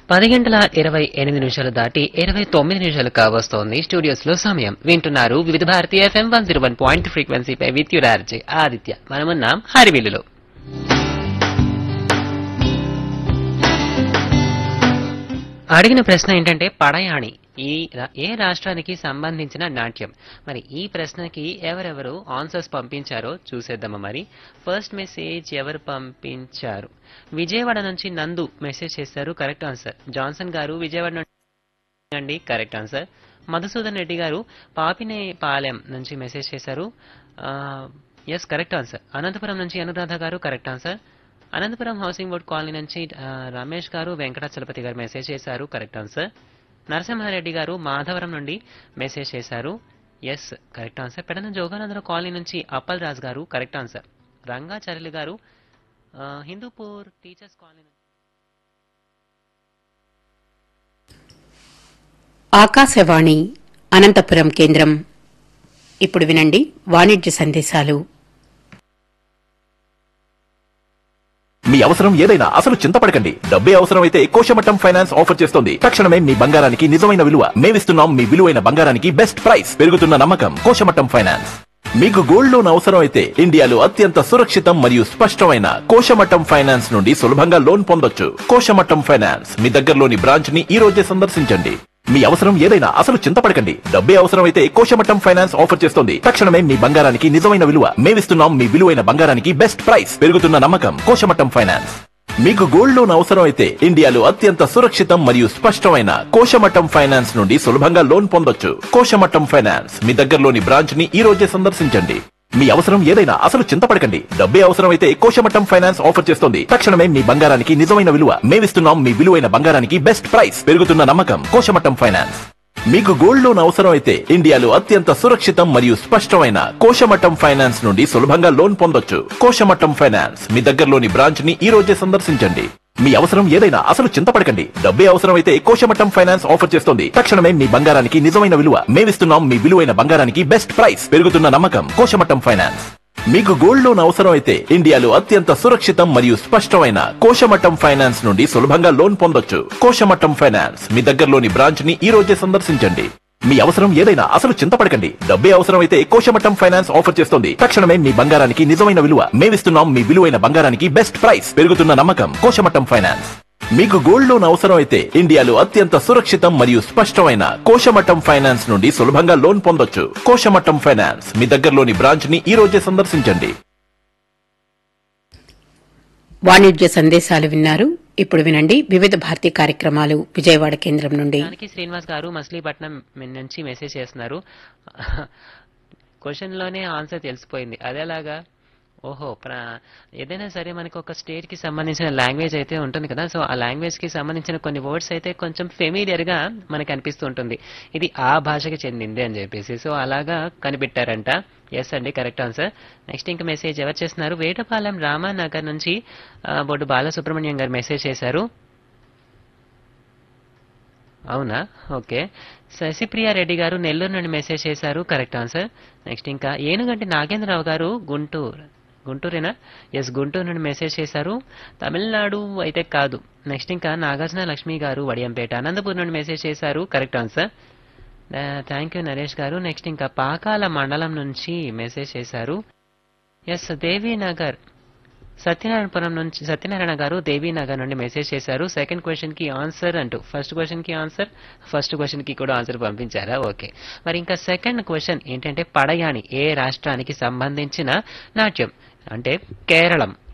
పది గంటల ఇరవై ఎనిమిది నిమిషాలు దాటి ఇరవై తొమ్మిది నిమిషాలు కావస్తోంది స్టూడియోస్ లో సమయం వింటున్నారు Vividh Bharati FM one zero one point ఫ్రీక్వెన్సీపై విద్యురార్జీ ఆదిత్య మనమున్నాం హరివిల్లులో అడిగిన ప్రశ్న ఏంటంటే పడయాణి ఈ రా- ఏ రాష్ట్రానికి సంబంధించిన నాట్యం మరి ఈ ప్రశ్నకి ఎవరెవరు ఆన్సర్స్ పంపించారో చూసేద్దామా మరి ఫస్ట్ మెసేజ్ ఎవరు పంపించారు విజయవాడ నుంచి నందు మెసేజ్ చేశారు కరెక్ట్ ఆన్సర్ జాన్సన్ గారు విజయవాడ నుండి అండి కరెక్ట్ ఆన్సర్ మధుసూదన్ రెడ్డి గారు పాపినే పాలెం నుంచి మెసేజ్ చేశారు ఎస్ కరెక్ట్ ఆన్సర్ అనంతపురం నుంచి Anuradha garu correct answer Anantapuram housing board colony నుంచి ఆ, రమేష్ గారు వెంకటాచలపతి గారు మెసేజ్ చేశారు కరెక్ట్ ఆన్సర్ నరసింహారెడ్డి గారు మాధవరం నుండి మెసేజ్ చేశారు yes correct answer Pedana Joganandarao colony నుంచి అప్పల్ రాజ్ గారు కరెక్ట్ ఆన్సర్ రంగాచార్యులు గారు ఆ, హిందూపూర్ టీచర్స్ కాలనీ నుంచి ఆకాశవాణి అనంతపురం కేంద్రం ఇప్పుడు వినండి వాణిజ్య సందేశాలు మీ అవసరం ఏదైనా అసలు చింతపడకండి డబ్బే అవసరం అయితే కోశమట్టం ఫైనాన్స్ ఆఫర్ చేస్తోంది తక్షణమే మీ బంగారానికి నిజమైన విలువ మేమిస్తున్నాం మీ విలువైన బంగారానికి బెస్ట్ ప్రైస్ పెరుగుతున్న నమ్మకం కోశమట్టం ఫైనాన్స్ మీకు గోల్డ్ లోన్ అవసరం అయితే ఇండియాలో అత్యంత సురక్షితం మరియు స్పష్టమైన కోశమట్టం ఫైనాన్స్ నుండి సులభంగా లోన్ పొందొచ్చు కోశమట్టం ఫైనాన్స్ మీ దగ్గరలోని బ్రాంచ్ ని ఈ రోజే సందర్శించండి మీ అవసరం ఏదైనా అసలు చింతపడకండి డబ్బే అవసరం అయితే కోశమట్టం ఫైనాన్స్ ఆఫర్ చేస్తోంది తక్షణమే మీ బంగారానికి నిజమైన విలువ మేమిస్తున్నాం మీ విలువైన బంగారానికి బెస్ట్ ప్రైస్ పెరుగుతున్న నమ్మకం కోశమట్టం ఫైనాన్స్ మీకు గోల్డ్ లోన్ అవసరం అయితే ఇండియాలో అత్యంత సురక్షితం మరియు స్పష్టమైన కోశమట్టం ఫైనాన్స్ నుండి సులభంగా లోన్ పొందొచ్చు కోశమట్టం ఫైనాన్స్ మీ దగ్గరలోని బ్రాంచ్ ని ఈ రోజే సందర్శించండి మీ అవసరం ఏదైనా అసలు చింతపడకండి డబ్బే అవసరం అయితే కోశమట్టం ఫైనాన్స్ ఆఫర్ చేస్తోంది తక్షణమే మీ బంగారానికి నిజమైన విలువ మేమిస్తున్నాం మీ విలువైన బంగారానికి బెస్ట్ ప్రైస్ పెరుగుతున్న నమ్మకం కోశమట్టం ఫైనాన్స్ మీకు గోల్డ్ లోన్ అవసరం అయితే ఇండియాలో అత్యంత సురక్షితం మరియు స్పష్టమైన కోశమట్టం ఫైనాన్స్ నుండి సులభంగా లోన్ పొందొచ్చు కోశమట్టం ఫైనాన్స్ మీ దగ్గరలోని బ్రాంచ్ ని ఈ రోజే సందర్శించండి మీ అవసరం ఏదైనా అసలు చింతపడకండి డబ్బే అవసరం అయితే కోశమట్టం ఫైనాన్స్ ఆఫర్ చేస్తోంది తక్షణమే మీ బంగారానికి నిజమైన విలువ మేమిస్తున్నాం మీ విలువైన బంగారానికి బెస్ట్ ప్రైస్ పెరుగుతున్న నమ్మకం కోశమట్టం ఫైనాన్స్ మీకు గోల్డ్ లోన్ అవసరం అయితే ఇండియాలో అత్యంత సురక్షితం మరియు స్పష్టమైన కోశమట్టం ఫైనాన్స్ నుండి సులభంగా లోన్ పొందొచ్చు కోశమట్టం ఫైనాన్స్ మీ దగ్గరలోని బ్రాంచ్ ని ఈ రోజే సందర్శించండి మీ అవసరం ఏదైనా అసలు చింతపడకండి డబ్బే అవసరం అయితే కోశమట్టం ఫైనాన్స్ ఆఫర్ చేస్తోంది తక్షణమే మీ బంగారానికి నిజమైన విలువ మేమిస్తున్నాం మీ విలువైన బంగారానికి బెస్ట్ ప్రైస్ పెరుగుతున్న నమ్మకం కోశమట్టం ఫైనాన్స్ మీకు గోల్డ్ లోన్ అవసరం అయితే ఇండియాలో అత్యంత సురక్షితం మరియు స్పష్టమైన కోశమట్టం ఫైనాన్స్ నుండి సులభంగా లోన్ పొందొచ్చు కోశమట్టం ఫైనాన్స్ మీ దగ్గరలోని బ్రాంచ్ ని ఈ రోజే సందర్శించండి వాణిజ్య సందేశాలు విన్నారు ఇప్పుడు వినండి వివిధ భారతీ కార్యక్రమాలు విజయవాడ కేంద్రం నుండి జానకి శ్రీనివాస్ గారు మచిలీపట్నం నుంచి మెసేజ్ చేస్తున్నారు క్వశ్చన్ లోనే ఆన్సర్ తెలిసిపోయింది అదేలాగా ఓహో ప్ర ఏదైనా సరే మనకి ఒక స్టేట్ కి సంబంధించిన లాంగ్వేజ్ అయితే ఉంటుంది కదా సో ఆ లాంగ్వేజ్ కి సంబంధించిన కొన్ని వర్డ్స్ అయితే కొంచెం ఫెమిలియర్ గా మనకి అనిపిస్తూ ఉంటుంది ఇది ఆ భాషకి చెందింది అని చెప్పేసి సో అలాగా కనిపెట్టారంట ఎస్ అండి కరెక్ట్ ఆన్సర్ నెక్స్ట్ ఇంకా మెసేజ్ ఎవరు చేస్తున్నారు వేటపాలెం రామానగర్ నుంచి ఆ, బొడ్డు బాలసుబ్రహ్మణ్యం గారు మెసేజ్ చేశారు అవునా ఓకే శశిప్రియ రెడ్డి గారు నెల్లూరు నుండి మెసేజ్ చేశారు కరెక్ట్ ఆన్సర్ నెక్స్ట్ ఇంకా ఏనుగంటి నాగేంద్రరావు గారు గుంటూరు గుంటూరేనా ఎస్ గుంటూరు నుండి మెసేజ్ చేశారు తమిళనాడు అయితే కాదు నెక్స్ట్ ఇంకా నాగార్జున లక్ష్మి గారు వడియంపేట అనంతపూర్ నుండి మెసేజ్ చేశారు correct answer thank you Naresh garu next ఇంకా పాకాల మండలం నుంచి మెసేజ్ చేశారు ఎస్ దేవీనగర్ సత్యనారాయణపురం నుంచి సత్యనారాయణ గారు దేవీనగర్ నుండి మెసేజ్ చేశారు సెకండ్ క్వశ్చన్ కి ఆన్సర్ అంటూ ఫస్ట్ క్వశ్చన్ కి ఆన్సర్ ఫస్ట్ క్వశ్చన్ కి కూడా ఆన్సర్ పంపించారా ఓకే మరి ఇంకా సెకండ్ క్వశ్చన్ ఏంటంటే పడయాణి ఏ రాష్ట్రానికి సంబంధించిన నాట్యం అంటే కేరళం